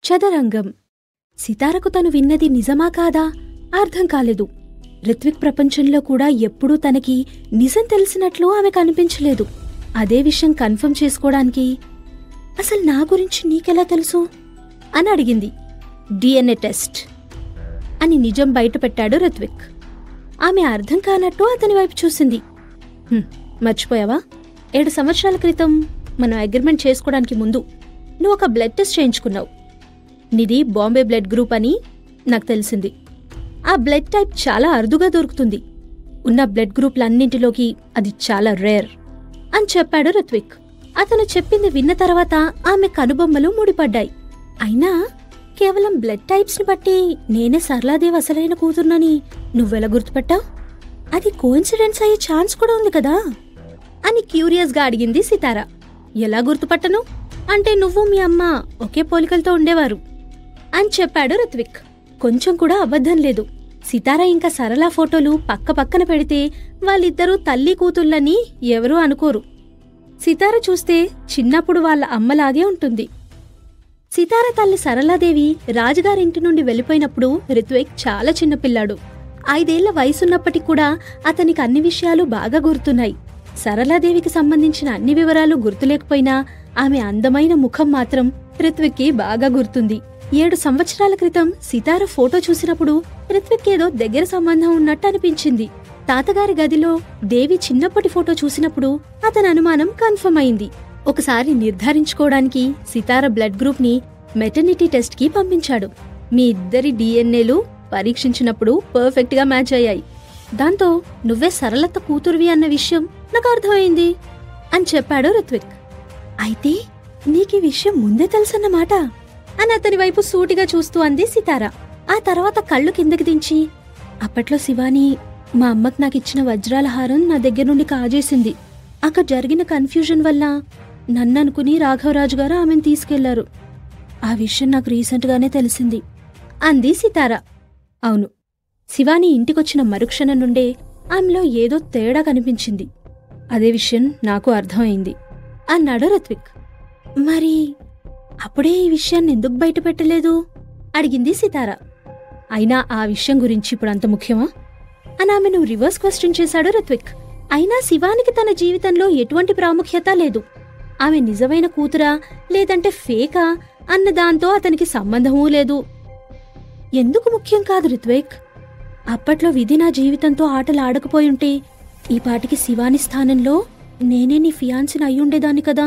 చదరంగం సితారకు తను విన్నది నిజమా కాదా అర్థం కాలేదు రిత్విక్ ప్రపంచంలో కూడా ఎప్పుడూ తనకి నిజం తెలిసినట్లు ఆమె కనిపించలేదు అదే విషయం కన్ఫర్మ్ చేసుకోవడానికి అసలు నా గురించి నీకెలా తెలుసు అని అడిగింది డిఎన్ఏ టెస్ట్ అని నిజం బయటపెట్టాడు రిత్విక్ ఆమె అర్థం కానట్టు అతని వైపు చూసింది "హ్మ్, మర్చిపోయావా ఏడు సంవత్సరాల క్రితం మనం అగ్రిమెంట్ చేసుకోవడానికి ముందు నువ్వు ఒక బ్లడ్ టెస్ట్ చేయించుకున్నావు నీది బాంబే బ్లడ్ గ్రూప్ అని నాకు తెలిసింది ఆ బ్లడ్ టైప్ చాలా అరుదుగా దొరుకుతుంది ఉన్న బ్లడ్ గ్రూప్లన్నింటిలోకి అది చాలా రేర్ అని చెప్పాడు రిత్విక్ అతను చెప్పింది విన్న తర్వాత ఆమె కనుబొమ్మలు ముడిపడ్డాయి అయినా కేవలం బ్లడ్ టైప్స్ ని బట్టి నేనే సరళాదేవి అసలైన కూతుర్నని నువ్వెలా గుర్తుపట్టావు అది కోఇన్సిడెన్స్ అయ్యే ఛాన్స్ కూడా ఉంది కదా అని క్యూరియస్గా అడిగింది సితార ఎలా గుర్తుపట్టను అంటే నువ్వు మీ అమ్మ ఒకే పోలికలతో ఉండేవారు అని చెప్పాడు రిత్విక్ కొంచెం కూడా అబద్ధం లేదు సితార ఇంకా సరళ ఫోటోలు పక్క పక్కన పెడితే వాళ్ళిద్దరూ తల్లి కూతుళ్ళని ఎవరూ అనుకోరు సితార చూస్తే చిన్నప్పుడు వాళ్ళ అమ్మలాగే ఉంటుంది సితార తల్లి సరళాదేవి రాజుగారింటి నుండి వెళ్ళిపోయినప్పుడు రిత్విక్ చాలా చిన్నపిల్లాడు ఐదేళ్ల వయసున్నప్పటికి కూడా అతనికి అన్ని విషయాలు బాగా గుర్తున్నాయి సరళాదేవికి సంబంధించిన అన్ని వివరాలు గుర్తులేకపోయినా ఆమె అందమైన ముఖం మాత్రం రిత్విక్కి బాగా గుర్తుంది ఏడు సంవత్సరాల క్రితం సితార ఫోటో చూసినప్పుడు రిత్విక్ ఏదో దగ్గర సంబంధం ఉన్నట్టు అనిపించింది తాతగారి గదిలో దేవి చిన్నప్పటి ఫోటో చూసినప్పుడు అతని అనుమానం కన్ఫర్మ్ అయింది ఒకసారి నిర్ధారించుకోవడానికి సితార బ్లడ్ గ్రూప్ ని మెటర్నిటీ టెస్ట్ కి పంపించాడు మీ ఇద్దరి డిఎన్ఏలు పరీక్షించినప్పుడు పర్ఫెక్ట్ గా మ్యాచ్ అయ్యాయి దాంతో నువ్వే సరళత కూతురువి అన్న విషయం నాకు అర్థమైంది అని చెప్పాడు రిత్విక్ అయితే నీకీ విషయం ముందే తెలుసన్నమాట అని అతని వైపు సూటిగా చూస్తూ అంది సితార ఆ తర్వాత కళ్ళు కిందకి దించి అప్పట్లో శివాని మా అమ్మకి నాకిచ్చిన వజ్రాల హారం నా దగ్గర నుండి కాజేసింది అక్కడ జరిగిన కన్ఫ్యూజన్ వల్ల నన్ను అనుకుని రాఘవరాజు గారు ఆమెను తీసుకెళ్లారు ఆ విషయం నాకు రీసెంట్గానే తెలిసింది అంది సితార అవును శివాని ఇంటికొచ్చిన మరుక్షణం నుండే ఆమెలో ఏదో తేడా కనిపించింది అదే విషయం నాకు అర్థమైంది అన్నాడు రత్విక్ మరి అప్పుడే ఈ విషయాన్ని ఎందుకు బయట పెట్టలేదు అడిగింది సితార అయినా ఆ విషయం గురించి ఇప్పుడు అంత ముఖ్యమా అని ఆమెను రివర్స్ క్వశ్చన్ చేశాడు రత్విక్ అయినా శివానికి తన జీవితంలో ఎటువంటి ప్రాముఖ్యత లేదు ఆమె నిజమైన కూతురా లేదంటే ఫేకా అన్న దాంతో అతనికి సంబంధమూ లేదు ఎందుకు ముఖ్యం కాదు రిత్విక్ అప్పట్లో విధి నా జీవితంతో ఆటలు ఆడకపోయుంటే ఈ పాటికి శివాని స్థానంలో నేనే నీ ఫియాన్సిని అయ్యుండేదాన్ని కదా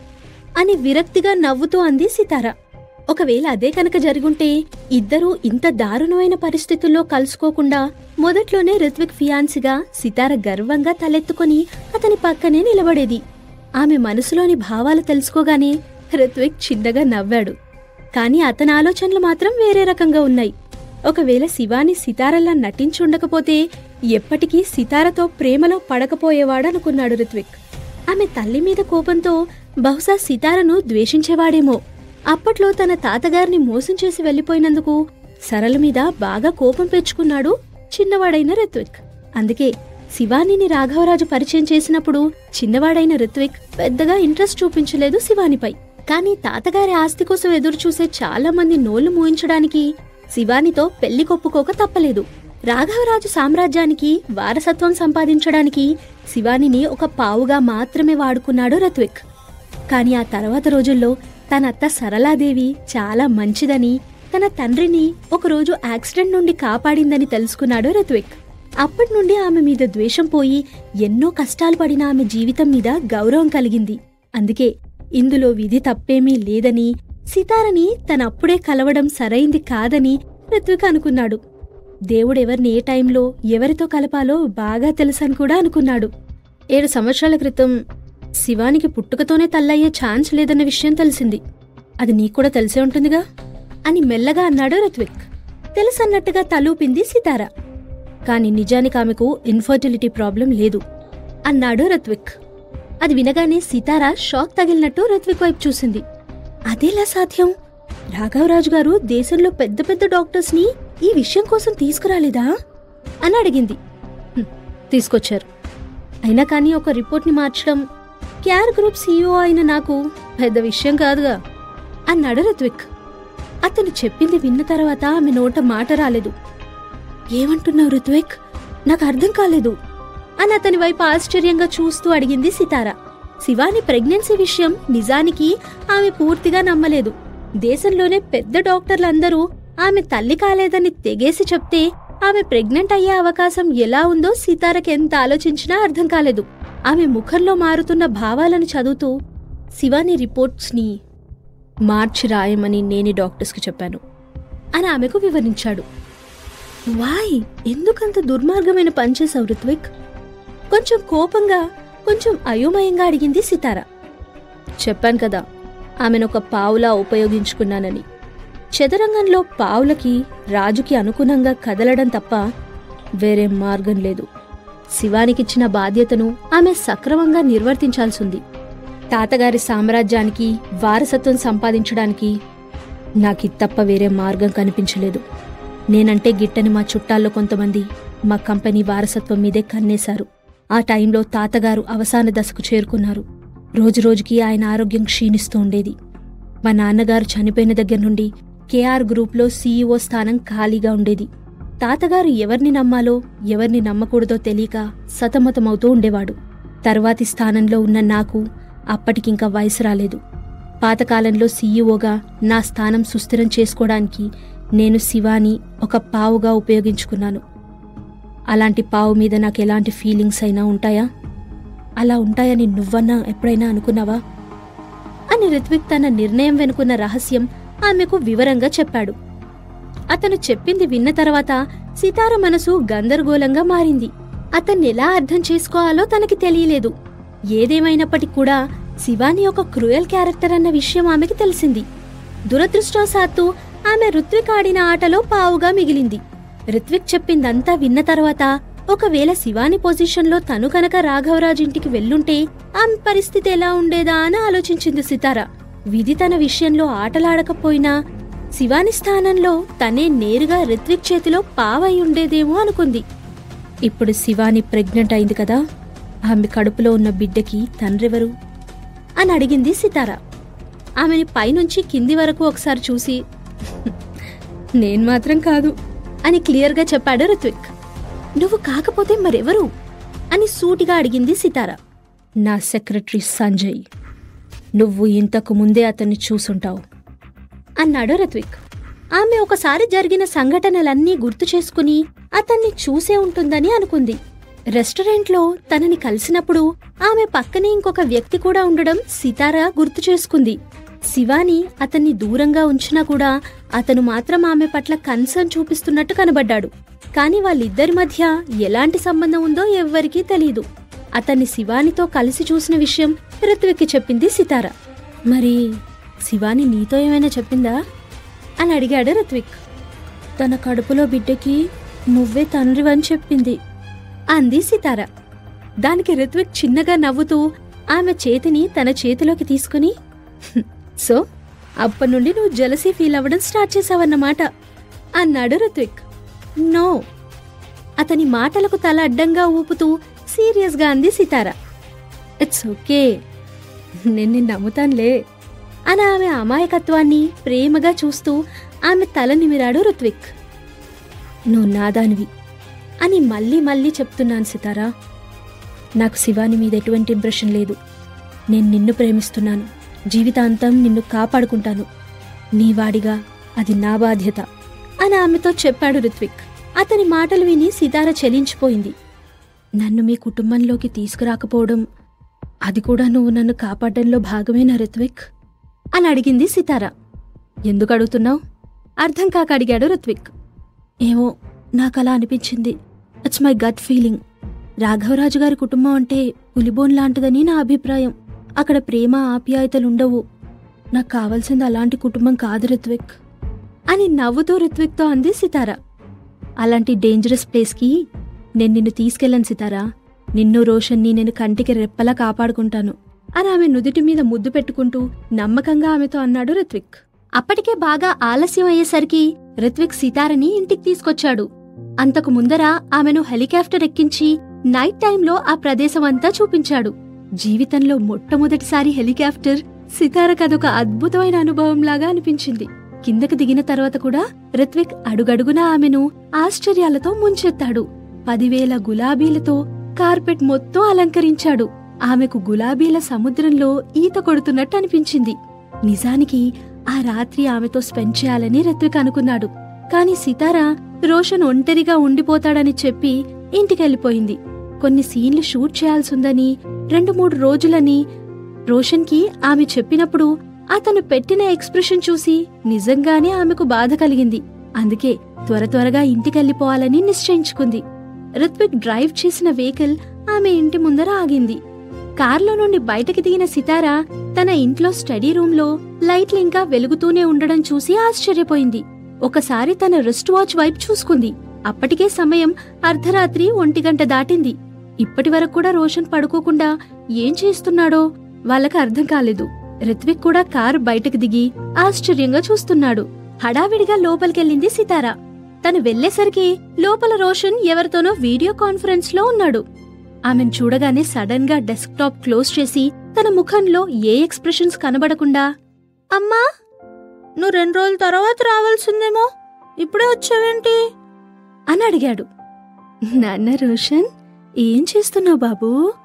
అని విరక్తిగా నవ్వుతూ అంది సితార ఒకవేళ అదే కనుక జరుగుంటే ఇద్దరూ ఇంత దారుణమైన పరిస్థితుల్లో కలుసుకోకుండా మొదట్లోనే రిత్విక్ ఫియాన్సిగా సితార గర్వంగా తలెత్తుకొని అతని పక్కనే నిలబడేది ఆమె మనసులోని భావాలు తెలుసుకోగానే రిత్విక్ చిన్నగా నవ్వాడు కాని అతని ఆలోచనలు మాత్రం వేరే రకంగా ఉన్నాయి ఒకవేళ శివాని సితారలా నటించుండకపోతే ఎప్పటికీ సితారతో ప్రేమలో పడకపోయేవాడనుకున్నాడు రిత్విక్ ఆమె తల్లి మీద కోపంతో బహుశా సితారను ద్వేషించేవాడేమో అప్పట్లో తన తాతగారిని మోసం చేసి వెళ్లిపోయినందుకు సరళ మీద బాగా కోపం పెంచుకున్నాడు చిన్నవాడైన రిత్విక్ అందుకే శివానిని రాఘవరాజు పరిచయం చేసినప్పుడు చిన్నవాడైన రిత్విక్ పెద్దగా ఇంట్రెస్ట్ చూపించలేదు శివానిపై కానీ తాతగారి ఆస్తి కోసం ఎదురు చూసే చాలా మంది నోళ్లు మూయించడానికి శివానితో పెళ్లి కొప్పుకోక తప్పలేదు రాఘవరాజు సామ్రాజ్యానికి వారసత్వం సంపాదించడానికి శివానిని ఒక పావుగా మాత్రమే వాడుకున్నాడు రత్విక్ కాని ఆ తర్వాత రోజుల్లో తన అత్త సరళాదేవి చాలా మంచిదని తన తండ్రిని ఒకరోజు యాక్సిడెంట్ నుండి కాపాడిందని తెలుసుకున్నాడు రత్విక్ అప్పటి నుండి ఆమె మీద ద్వేషం పోయి ఎన్నో కష్టాలు పడిన ఆమె జీవితం మీద గౌరవం కలిగింది అందుకే ఇందులో విధి తప్పేమీ లేదని సితారని తనప్పుడే కలవడం సరైంది కాదని ఋత్విక్ అనుకున్నాడు దేవుడెవర్ని ఏ టైంలో ఎవరితో కలపాలో బాగా తెలుసని కూడా అనుకున్నాడు ఏడు సంవత్సరాల క్రితం శివానికి పుట్టుకతోనే తల్లయ్యే ఛాన్స్ లేదన్న విషయం తెలిసింది అది నీకు కూడా తెలిసే ఉంటుందిగా అని మెల్లగా అన్నాడు ఋత్విక్ తెలుసన్నట్టుగా తలూపింది సితార కాని నిజానికి ఆమెకు ఇన్ఫర్టిలిటీ ప్రాబ్లం లేదు అన్నాడు ఋత్విక్ అది వినగానే సితార షాక్ తగిలినట్టు ఋత్విక్ వైపు చూసింది అదేలా సాధ్యం రాఘవరాజు గారు దేశంలో పెద్ద పెద్ద డాక్టర్స్ ని ఈ విషయం కోసం తీసుకురాలేదా అని అడిగింది "హ్మ్, తీసుకొచ్చారు అయినా కానీ ఒక రిపోర్ట్ని మార్చడం క్యార్ గ్రూప్ సీఈఓ అయిన నాకు పెద్ద విషయం కాదుగా అన్నాడు ఋత్విక్ అతను చెప్పింది విన్న తర్వాత ఆమె నోట మాట రాలేదు ఏమంటున్నావు ఋత్విక్ నాకు అర్థం కాలేదు అని అతని వైపు ఆశ్చర్యంగా చూస్తూ అడిగింది సితార శివాని ప్రెగ్నెన్సీ విషయం నిజానికి ఆమె పూర్తిగా నమ్మలేదు దేశంలోనే పెద్ద డాక్టర్లందరూ ఆమె తల్లి కాలేదని తెగేసి చెప్తే ఆమె ప్రెగ్నెంట్ అయ్యే అవకాశం ఎలా ఉందో సీతారకి ఎంత ఆలోచించినా అర్థం కాలేదు ఆమె ముఖంలో మారుతున్న భావాలను చదువుతూ శివాని రిపోర్ట్స్ని మార్చి రాయమని నేనే డాక్టర్స్కి చెప్పాను అని ఆమెకు వివరించాడు వాయ్ ఎందుకంత దుర్మార్గమైన పనిచేశావు ఋత్విక్ కొంచెం కోపంగా కొంచెం అయోమయంగా అడిగింది సితార చెప్పాను కదా ఆమెను ఒక పావులా ఉపయోగించుకున్నానని చదరంగంలో పావులకి రాజుకి అనుగుణంగా కదలడం తప్ప వేరే మార్గం లేదు శివానికిచ్చిన బాధ్యతను ఆమె సక్రమంగా నిర్వర్తించాల్సింది తాతగారి సామ్రాజ్యానికి వారసత్వం సంపాదించడానికి నాకి తప్ప వేరే మార్గం కనిపించలేదు నేనంటే గిట్టని మా చుట్టాల్లో కొంతమంది మా కంపెనీ వారసత్వం మీదే కన్నేశారు ఆ టైంలో తాతగారు అవసాన దశకు చేరుకున్నారు రోజురోజుకి ఆయన ఆరోగ్యం క్షీణిస్తూ ఉండేది మా నాన్నగారు చనిపోయిన దగ్గర నుండి కేఆర్ గ్రూప్లో సీఈఓ స్థానం ఖాళీగా ఉండేది తాతగారు ఎవరిని నమ్మాలో ఎవరిని నమ్మకూడదో తెలియక సతమతమవుతూ ఉండేవాడు తర్వాతి స్థానంలో ఉన్న నాకు అప్పటికింకా వయసు రాలేదు పాతకాలంలో సీఈఓగా నా స్థానం సుస్థిరం చేసుకోవడానికి నేను శివాని ఒక పావుగా ఉపయోగించుకున్నాను అలాంటి పావు మీద నాకు ఎలాంటి ఫీలింగ్స్ అయినా ఉంటాయా అలా ఉంటాయని నువ్వన్నా ఎప్పుడైనా అనుకున్నావా అని రిత్విక్ తన నిర్ణయం వెనుకున్న రహస్యం ఆమెకు వివరంగా చెప్పాడు అతను చెప్పింది విన్న తర్వాత సితార మనసు గందరగోళంగా మారింది అతన్ని ఎలా అర్థం చేసుకోవాలో తనకి తెలియలేదు ఏదేమైనప్పటికీ కూడా శివాని ఒక క్రూయల్ క్యారెక్టర్ అన్న విషయం ఆమెకి తెలిసింది దురదృష్టవశాత్తు ఆమె ఋత్విక్ ఆడిన ఆటలో పావుగా మిగిలింది ఋత్విక్ చెప్పిందంతా విన్న తర్వాత ఒకవేళ శివాని పొజిషన్లో తను కనుక రాఘవరాజ్ ఇంటికి వెళ్ళుంటే ఆమె పరిస్థితి ఎలా ఉండేదా అని ఆలోచించింది సితార విధి తన విషయంలో ఆటలాడకపోయినా శివాని స్థానంలో తనే నేరుగా రిత్విక్ చేతిలో పావై ఉండేదేమో అనుకుంది ఇప్పుడు శివాని ప్రెగ్నెంట్ అయింది కదా ఆమె కడుపులో ఉన్న బిడ్డకి తండ్రెవరు అని అడిగింది సితార ఆమెని పైనుంచి కింది వరకు ఒకసారి చూసి నేను మాత్రం కాదు అని క్లియర్గా చెప్పాడు ఋత్విక్ నువ్వు కాకపోతే మరెవరు అని సూటిగా అడిగింది సితార నా సెక్రటరీ సంజయ్ నువ్వు ఇంతకు ముందే అతన్ని చూసుంటావు అన్నాడు ఋత్విక్ ఆమె ఒకసారి జరిగిన సంఘటనలన్నీ గుర్తు చేసుకుని అతన్ని చూసే ఉంటుందని అనుకుంది రెస్టారెంట్లో తనని కలిసినప్పుడు ఆమె పక్కనే ఇంకొక వ్యక్తి కూడా ఉండడం సితార గుర్తు చేసుకుంది శివాని అతన్ని దూరంగా ఉంచినా కూడా అతను మాత్రం ఆమె పట్ల కన్సర్న్ చూపిస్తున్నట్టు కనబడ్డాడు కాని వాళ్ళిద్దరి మధ్య ఎలాంటి సంబంధం ఉందో ఎవ్వరికీ తెలీదు అతన్ని శివానితో కలిసి చూసిన విషయం ఋత్విక్కి చెప్పింది సితార మరి శివాని నీతో ఏమైనా చెప్పిందా అని అడిగాడు ఋత్విక్ తన కడుపులో బిడ్డకి నువ్వే తండ్రివని చెప్పింది అంది సితార దానికి ఋత్విక్ చిన్నగా నవ్వుతూ ఆమె చేతిని తన చేతిలోకి తీసుకుని "హ్మ్, సో అప్పటి నుండి నువ్వు జలసీ ఫీల్ అవ్వడం స్టార్ట్ చేసావన్నమాట అన్నాడు ఋత్విక్ నో అతని మాటలకు తల అడ్డంగా ఊపుతూ సీరియస్గా అంది సితార ఇట్స్ ఓకే నేను నిన్ను నమ్ముతానులే అని ఆమె అమాయకత్వాన్ని ప్రేమగా చూస్తూ ఆమె తల నిమిరాడు ఋత్విక్ నువ్వు నాదానివి అని మళ్ళీ మళ్ళీ చెప్తున్నాను సితారా నాకు శివాని మీద ఎటువంటి ఇంప్రెషన్ లేదు నేను నిన్ను ప్రేమిస్తున్నాను జీవితాంతం నిన్ను కాపాడుకుంటాను నీ వాడిగా అది నా బాధ్యత అని ఆమెతో చెప్పాడు ఋత్విక్ అతని మాటలు విని సితార చలించిపోయింది నన్ను మీ కుటుంబంలోకి తీసుకురాకపోవడం అది కూడా నువ్వు నన్ను కాపాడడంలో భాగమేనా ఋత్విక్ అని అడిగింది సితార ఎందుకు అడుగుతున్నావు అర్థం కాక అడిగాడు ఋత్విక్ ఏమో నాకలా అనిపించింది it's my gut feeling Raghavaraju గారి కుటుంబం అంటే పులిబోన్ లాంటిదని నా అభిప్రాయం అక్కడ ప్రేమ ఆప్యాయతలుండవు నాకు కావాల్సింది అలాంటి కుటుంబం కాదు ఋత్విక్ అని నవ్వుతూ ఋత్విక్తో అంది సితార అలాంటి డేంజరస్ ప్లేస్కి నేను నిన్ను తీసుకెళ్ళను సితారా నిన్ను రోషన్ని నేను కంటికి రెప్పలా కాపాడుకుంటాను అని ఆమె నుదుటి మీద ముద్దు పెట్టుకుంటూ నమ్మకంగా ఆమెతో అన్నాడు ఋత్విక్ అప్పటికే బాగా ఆలస్యం అయ్యేసరికి ఋత్విక్ సితారని ఇంటికి తీసుకొచ్చాడు అంతకు ముందర ఆమెను హెలికాప్టర్ ఎక్కించి నైట్ టైంలో ఆ ప్రదేశం అంతా చూపించాడు జీవితంలో మొట్టమొదటిసారి హెలికాప్టర్ సితారకదొక అద్భుతమైన అనుభవంలాగా అనిపించింది కిందకి దిగిన తర్వాత కూడా రిత్విక్ అడుగడుగునా ఆమెను ఆశ్చర్యాలతో ముంచెత్తాడు పదివేల గులాబీలతో కార్పెట్ మొత్తం అలంకరించాడు ఆమెకు గులాబీల సముద్రంలో ఈత కొడుతున్నట్టు అనిపించింది నిజానికి ఆ రాత్రి ఆమెతో స్పెండ్ చేయాలని రిత్విక్ అనుకున్నాడు కాని సితారా రోషన్ ఒంటరిగా ఉండిపోతాడని చెప్పి ఇంటికెళ్ళిపోయింది కొన్ని సీన్లు షూట్ చేయాల్సుందని రెండు మూడు రోజులని రోషన్కి ఆమె చెప్పినప్పుడు అతను పెట్టిన ఎక్స్ప్రెషన్ చూసి నిజంగానే ఆమెకు బాధ కలిగింది అందుకే త్వర త్వరగా ఇంటికెళ్ళిపోవాలని నిశ్చయించుకుంది రిత్విక్ డ్రైవ్ చేసిన వెహికల్ ఆమె ఇంటి ముందర ఆగింది కార్లో నుండి బయటకి దిగిన సితారా తన ఇంట్లో స్టడీ రూంలో లైట్లు ఇంకా వెలుగుతూనే ఉండడం చూసి ఆశ్చర్యపోయింది ఒకసారి తన రిస్ట్ వాచ్ వైపు చూసుకుంది అప్పటికే సమయం అర్ధరాత్రి ఒంటి గంట దాటింది ఇప్పటి వరకు కూడా రోషన్ పడుకోకుండా ఏం చేస్తున్నాడో వాళ్ళకి అర్థం కాలేదు రిత్విక్ కూడా కారు బయటకు దిగి ఆశ్చర్యంగా చూస్తున్నాడు హడావిడిగా లోపలికెళ్ళింది సితారా తను వెళ్లేసరికి లోపల రోషన్ ఎవరితోనో వీడియో కాన్ఫరెన్స్ లో ఉన్నాడు ఆమెను చూడగానే సడన్ గా డెస్క్ టాప్ క్లోజ్ చేసి తన ముఖంలో ఏ ఎక్స్ప్రెషన్స్ కనబడకుండా అమ్మా నువ్వు రెండు రోజుల తర్వాత రావాల్సిందేమో ఇప్పుడే వచ్చావేంటి అని అడిగాడు నాన్న రోషన్ ఏం చేస్తున్నావు బాబూ